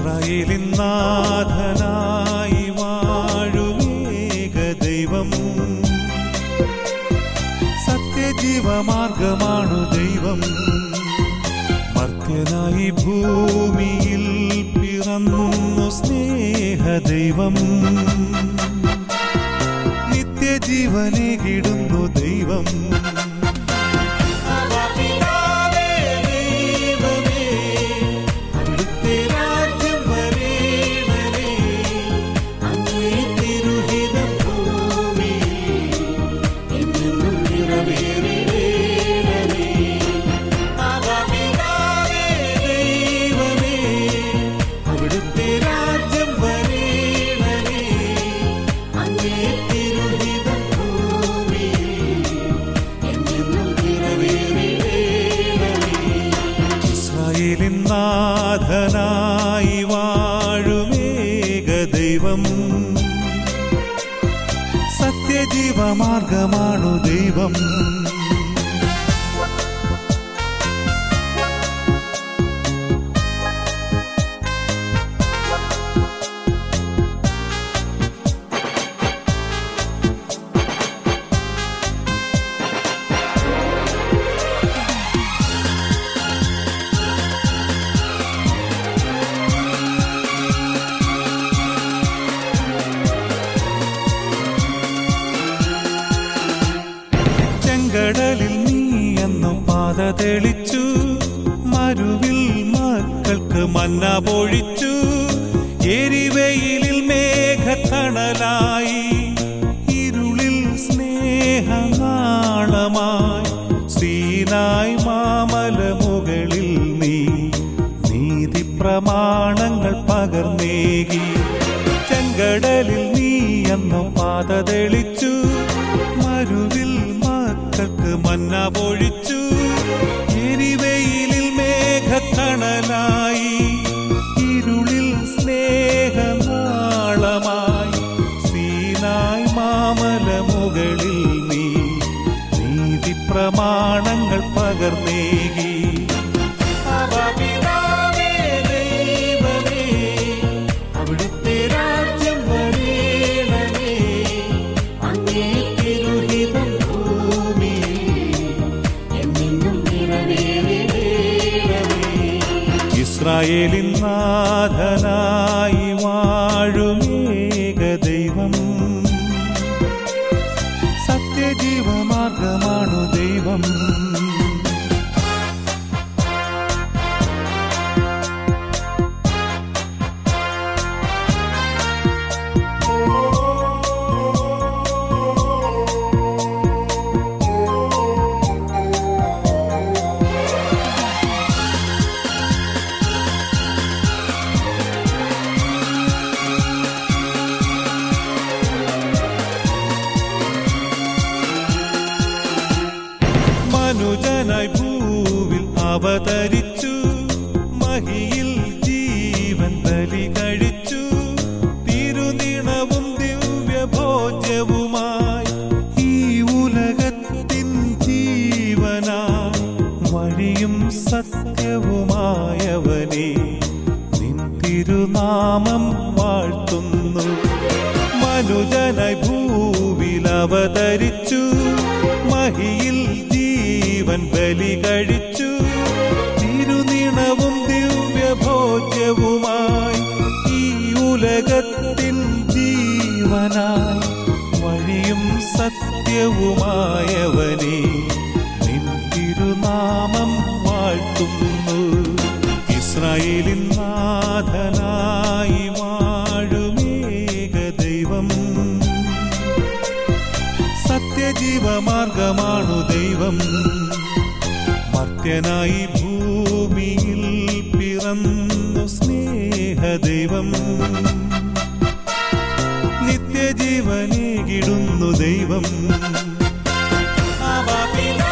ഇസ്രായേലിൻ നാഥനായി വാഴുമേക ദൈവം സത്യജീവമാർഗമാണു ദൈവം മർത്യനായി ഭൂമിയിൽ പിറന്നു സ്നേഹ ദൈവം നിത്യജീവനെ കിടുന്നു ദൈവം പിതാവേ, ദൈവമേ, അവിടുത്തെ രാജ്യം വരേണമേ. അങ്ങേ തിരുഹിതം ഭൂമിയിൽ എന്നെന്നും നിറവേറേണമേ. ആവാ പിതാവേ, ദൈവമേ, അവിടുത്തെ രാജ്യം വരേണമേ. അങ്ങേ തിരുഹിതം ഭൂമിയിൽ എന്നെന്നും നിറവേറേണമേ. ഇസ്രായേലിൻ നാഥനായി വാഴുമേക ദൈവം സത്യജീവമാർഗമാണു ദൈവം ചെങ്കടലിൽ നീ എന്നു പാത തെളിച്ചു മരുവിൽ മക്കൾക്ക് മന്ന പൊഴിച്ചു എരിവെയിലിൽ മേഘത്തണലായി ഇരുളിൽ സ്നേഹനാളമായി സീനായി മാമല മുകളിൽ നീ നീതി പ്രമാണങ്ങൾ പകർന്നേകി ചെങ്കടലിൽ നീ എന്നു പാത തെളിച്ചു മരുവിൽ മക്കൾക്ക് മന്ന പൊഴിച്ചു എരിവെയിലിൽ മേഘത്തണലായി ഇരുളിൽ സ്നേഹനാളമായി സീനായി മാമല മുകളിൽ നീ നീതി പ്രമാണങ്ങൾ പകർന്നേകി പിതാവേ, ദൈവമേ, അവിടുത്തെ രാജ്യം വരേണമേ. അങ്ങേ തിരുഹിതം ഭൂമിയിൽ എന്നെന്നും നിറവേറേണമേ. ഇസ്രായേലിൻ നാഥനായി വാഴുമേക ദൈവം സത്യജീവമാർഗമാണു ദൈവം മനുജനായി ഭൂവിൽ അവതരിച്ചു മഹിയിൽ ജീവൻ ബലി കഴിച്ചു തിരുനിണവും ദിവ്യഭോജ്യവുമായി ഈ ഉലകത്തിൻ ജീവനായി വഴിയും സത്യവുമായവനെ നിൻ തിരുനാമം വാഴ്ത്തുന്നു മനുജനായി ഭൂവിൽ അവതരിച്ചു മഹിയിൽ ജീവൻ ബലി കഴിച്ചു തിരുനിണവും ദിവ്യഭോജ്യവുമായി ഈ ഉലകത്തിൻ ജീവനായി വഴിയും സത്യവുമായവനെ നിൻ തിരുനാമം വാഴ്ത്തുന്നു ഇസ്രായേലിൻ നാഥനായി വാഴുമേക ദൈവം സത്യജീവമാർഗമാണു ദൈവം മർത്യനായി ഭൂമിയിൽ പിറന്നു സ്നേഹദൈവം നിത്യജീവനെ കിടുന്നു ദൈവം ആവാ പിതാവേ,